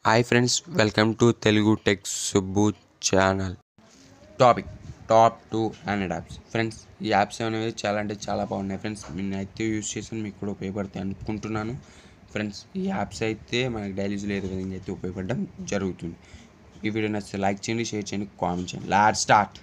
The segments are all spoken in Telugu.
Hi friends welcome to Telugu tech Subbu channel topic top two hundred apps friends ఈ యాప్స్ అనేవి చాలా అంటే చాలా బాగున్నాయి ఫ్రెండ్స్ నేను అయితే యూస్ చేసాను మీకు కూడా ఉపయోగపడతాయి అనుకుంటున్నాను ఫ్రెండ్స్ ఈ యాప్స్ అయితే మనకి డైలీస్ లేదు విధంగా అయితే ఉపయోగపడడం జరుగుతుంది ఈ వీడియో నచ్చితే లైక్ చేయండి షేర్ చేయండి కామెంట్ చేయండి లాట్ స్టార్ట్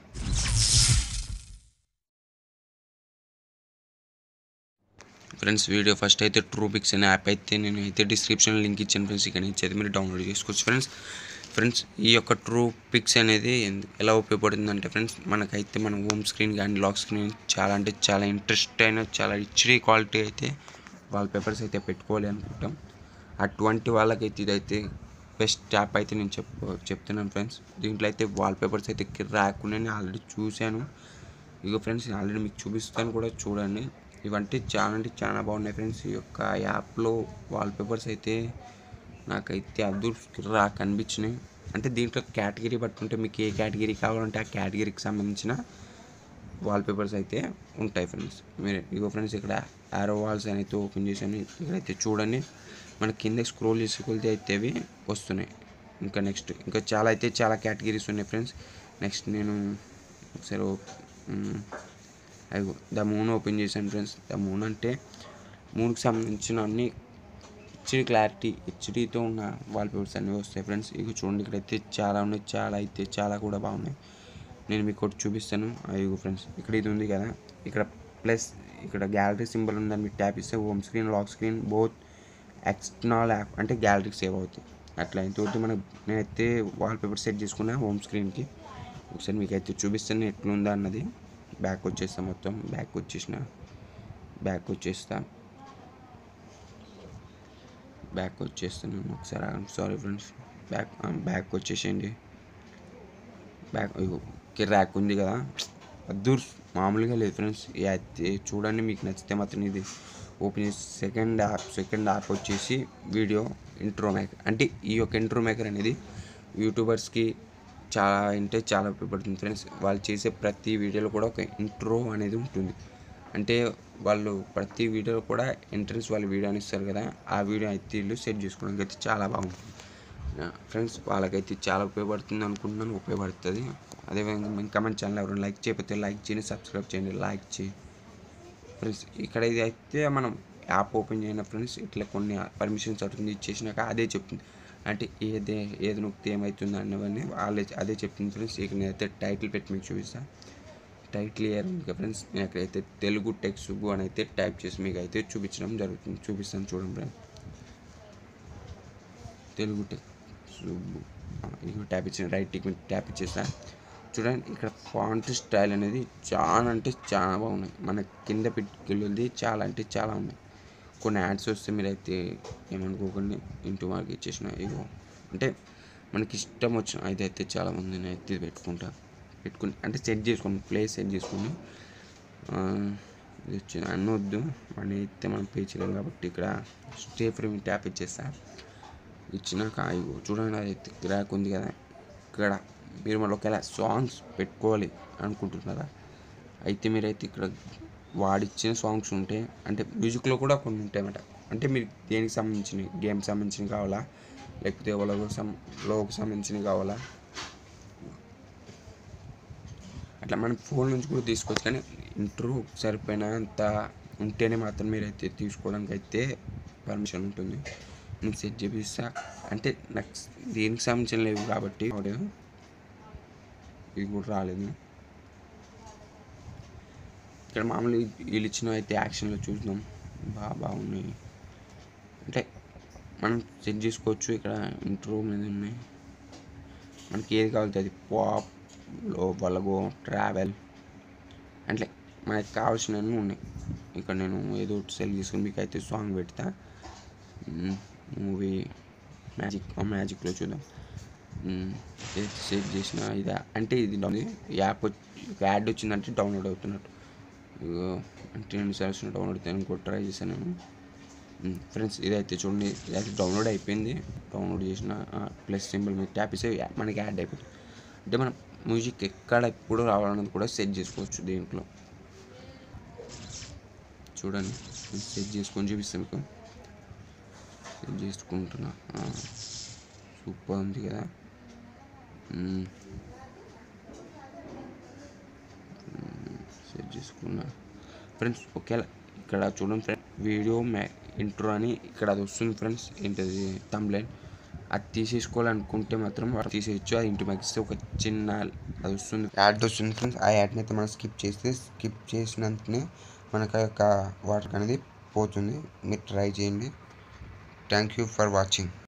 ఫ్రెండ్స్ వీడియో ఫస్ట్ అయితే ట్రూ పిక్స్ అనే యాప్ అయితే నేను అయితే డిస్క్రిప్షన్లో లింక్ ఇచ్చాను ఫ్రెండ్స్ ఇక్కడ నుంచి అయితే మీరు డౌన్లోడ్ చేసుకోవచ్చు ఫ్రెండ్స్ ఫ్రెండ్స్ ఈ యొక్క ట్రూ పిక్స్ అనేది ఎందు- ఎలా ఉపయోగపడుతుంది అంటే ఫ్రెండ్స్ మనకైతే మన హోమ్ స్క్రీన్ కానీ లాక్ స్క్రీన్ చాలా అంటే చాలా ఇంట్రెస్ట్ అయిన చాలా హెచ్డీ క్వాలిటీ అయితే వాల్ పేపర్స్ అయితే పెట్టుకోవాలి అనుకుంటాం అటువంటి వాళ్ళకైతే ఇదైతే బెస్ట్ యాప్ అయితే నేను చెప్ చెప్తున్నాను ఫ్రెండ్స్ దీంట్లో అయితే వాల్ పేపర్స్ అయితే రాకుండా నేను ఆల్రెడీ చూశాను ఇగో ఫ్రెండ్స్ నేను ఆల్రెడీ మీకు చూపిస్తాను కూడా చూడండి ఇవంటే చాలా అంటే చాలా బాగున్నాయి ఫ్రెండ్స్ ఈ యొక్క యాప్లో వాల్ పేపర్స్ అయితే నాకైతే అదృష్టరా కనిపించినాయి అంటే దీంట్లో కేటగిరీ పట్టుకుంటే మీకు ఏ కేటగిరీ కావాలంటే ఆ కేటగిరీకి సంబంధించిన వాల్ పేపర్స్ అయితే ఉంటాయి ఫ్రెండ్స్ మీరు ఇగో ఫ్రెండ్స్ ఇక్కడ ఆరో వాల్స్ అయితే ఓపెన్ చేశాను ఇక్కడైతే చూడండి మన కింద స్క్రోల్ చేసుకెళ్తే అయితే అవి వస్తున్నాయి ఇంకా నెక్స్ట్ ఇంకా చాలా అయితే చాలా కేటగిరీస్ ఉన్నాయి ఫ్రెండ్స్ నెక్స్ట్ నేను ఒకసారి మ్, అదిగో ద మూన్ ఓపెన్ చేశాను ఫ్రెండ్స్ ద మూన్ అంటే మూన్కి సంబంధించిన అన్ని హెచ్డి క్లారిటీ హెచ్డితో ఉన్న వాల్పేపర్స్ అన్నీ వస్తాయి ఫ్రెండ్స్ ఇక చూడండి ఇక్కడైతే చాలా ఉన్నాయి చాలా అయితే చాలా కూడా బాగున్నాయి నేను మీకు ఒకటి చూపిస్తాను అయ్యో ఫ్రెండ్స్ ఇక్కడ ఇది ఉంది కదా ఇక్కడ ప్లస్ ఇక్కడ గ్యాలరీ సింబల్ ఉందని మీరు ట్యాప్ ఇస్తే home screen lock screen both external app అంటే గ్యాలరీకి సేవ్ అవుతాయి అట్లా ఇంతవరకు మనం నేనైతే వాల్పేపర్ సెట్ చేసుకున్నా హోమ్ స్క్రీన్కి ఒకసారి మీకు అయితే చూపిస్తాను ఎట్లుందా అన్నది బ్యాక్ వచ్చేస్తా మొత్తం బ్యాక్ వచ్చేసిన బ్యాక్ వచ్చేస్తా బ్యాక్ వచ్చేస్తాను ఒకసారి సారీ ఫ్రెండ్స్ బ్యాక్ బ్యాక్ వచ్చేసేయండి బ్యాక్ ఇగో ర్యాక్ ఉంది కదా అద్దూర్ మామూలుగా లేదు ఫ్రెండ్స్ ఇది అయితే చూడండి మీకు నచ్చితే మాత్రం ఇది ఓపెన్ చేసి సెకండ్ యాప్ సెకండ్ యాప్ వచ్చేసి వీడియో ఇంట్రో మేకర్ అంటే ఈ యొక్క ఇంట్రో మేకర్ అనేది యూట్యూబర్స్కి చాలా అంటే చాలా ఉపయోగపడుతుంది ఫ్రెండ్స్ వాళ్ళు చేసే ప్రతి వీడియోలో కూడా ఒక ఇంట్రో అనేది ఉంటుంది అంటే వాళ్ళు ప్రతి వీడియోలో కూడా ఎంట్రన్స్ వాళ్ళ వీడియో అని ఇస్తారు కదా ఆ వీడియో అయితే వీళ్ళు సెట్ చేసుకోవడానికి అయితే చాలా బాగుంటుంది ఫ్రెండ్స్ వాళ్ళకైతే చాలా ఉపయోగపడుతుంది అనుకుంటున్నాను ఉపయోగపడుతుంది అదేవిధంగా ఇంకా మన ఛానల్ ఎవరైనా లైక్ చేయకపోతే లైక్ చేయండి సబ్స్క్రైబ్ చేయండి లైక్ చేయండి ఫ్రెండ్స్ ఇక్కడ ఇది అయితే మనం యాప్ ఓపెన్ చేయన ఫ్రెండ్స్ ఇట్లా కొన్ని పర్మిషన్స్ అవుతుంది ఇచ్చేసినాక అదే చెప్తుంది అంటే ఏదే ఏది నొక్కితే ఏమవుతుంది అన్నవన్నీ వాళ్ళే అదే చెప్తుంది ఫ్రెండ్స్ ఇక నేనైతే టైటిల్ పెట్టి మీకు చూపిస్తాను టైటిల్ ఇయర్ ఉంది కదా ఫ్రెండ్స్ నేను అక్కడైతే తెలుగు టెక్ సుబ్బు అని అయితే టైప్ చేసి మీకు అయితే చూపించడం జరుగుతుంది చూపిస్తాను చూడండి ఫ్రెండ్స్ తెలుగు టెక్ సుబ్బు ఆ, ఇదిగో ట్యాప్ ఇచ్చిన రైట్ టిక్ మీద ట్యాప్ ఇచ్చేసా చూడండి ఇక్కడ ఫాంట్ స్టైల్ అనేది చాలా అంటే చాలా బాగున్నాయి మన కింద పెట్టుకెళ్ళి చాలా అంటే చాలా ఉన్నాయి కొన్ని యాడ్స్ వస్తే మీరైతే ఏమనుకోకండి ఇంటూ మార్క్ ఇచ్చేసిన ఇగో అంటే మనకి ఇష్టం వచ్చిన అయితే చాలా మంది నేను అయితే పెట్టుకుంటా పెట్టుకుని అంటే సెట్ చేసుకుని ప్లేస్ సెట్ చేసుకుని ఆ, ఇది వచ్చింది అన్న వద్దు మనీ అయితే మనం పే చేయలేం కాబట్టి ఇక్కడ స్టే ఫ్రీ ట్యాప్ ఇచ్చేస్తా ఇచ్చినాక ఇగో చూడండి అది ర్యాక్ ఉంది కదా ఇక్కడ మీరు మళ్ళీ ఒకవేళ సాంగ్స్ పెట్టుకోవాలి అనుకుంటున్నారా అయితే మీరైతే ఇక్కడ వాడిచ్చిన సాంగ్స్ ఉంటాయి అంటే మ్యూజిక్లో కూడా కొన్ని ఉంటాయి అన్నమాట అంటే మీరు దేనికి సంబంధించినవి గేమ్ సంబంధించినవి కావాలా లేకపోతే ఎవరికి సం లోకి సంబంధించినవి కావాలా అట్లా మనం ఫోన్ నుంచి కూడా తీసుకోవచ్చు కానీ ఇంట్రో సరిపోయినంత ఉంటేనే మాత్రం మీరైతే తీసుకోవడానికి అయితే పర్మిషన్ ఉంటుంది నేను సెట్ చేపిస్తా అంటే నాకు దేనికి సంబంధించిన లేవు కాబట్టి ఆడియో ఇది కూడా రాలేదు ఇక్కడ మామూలు వీళ్ళు ఇచ్చిన అయితే యాక్షన్లో చూద్దాం బాగా బాగున్నాయి అంటే మనం సెట్ చేసుకోవచ్చు ఇక్కడ ఇంట్రో మీద ఉన్నాయి మనకి ఏది కావాలంటే అది పాప్ లో వలగో ట్రావెల్ అంటే మనకి కావాల్సినవన్నీ ఉన్నాయి ఇక్కడ నేను ఏదో ఒకటి సెలెక్ట్ చేసుకుని మీకు అయితే సాంగ్ పెడతా మూవీ మ్యాజిక్ ఆ మ్యాజిక్లో చూద్దాం మ్మ్. ఏది సెట్ చేసిన ఇదా అంటే ఇది డౌన్ యాప్ యాడ్ వచ్చిందంటే డౌన్లోడ్ అవుతున్నట్టు ఇగో అంటే నేను సర్స్ డౌన్లోడ్ అయితే ఇంకో ట్రై చేశాను నేను ఫ్రెండ్స్ ఇదైతే చూడండి ఇదైతే డౌన్లోడ్ అయిపోయింది డౌన్లోడ్ చేసిన ప్లస్ సింబల్ మీద ట్యాప్ ఇస్తే యా- మనకి యాడ్ అయిపోతుంది అంటే మనం మ్యూజిక్ ఎక్కడ ఎప్పుడు రావాలన్నది కూడా సెట్ చేసుకోవచ్చు దీంట్లో చూడండి సెట్ చేసుకొని చూపిస్తాను మీకు సెట్ చేసుకుంటున్నా ఆ. సూపర్ ఉంది కదా మ్మ్. మ్మ్. సెట్ చేసుకున్నా ఫ్రెండ్స్ ఒకవేళ ఇక్కడ చూడండి ఫ్రెండ్స్ వీడియో మ్యా ఇంట్రో అని ఇక్కడ అది వస్తుంది ఫ్రెండ్స్ ఏంటది తమ్లైన్ అది తీసేసుకోవాలనుకుంటే మాత్రం వాడు తీసేయచ్చు అది ఇంటి ఇస్తే ఒక చిన్న అది వస్తుంది యాడ్ వస్తుంది ఫ్రెండ్స్ ఆ యాడ్ని అయితే మనం స్కిప్ చేస్తే స్కిప్ చేసినంతనే మనకు ఆ యొక్క వాటర్ అనేది పోతుంది మీరు ట్రై చేయండి థ్యాంక్ యూ ఫర్ వాచింగ్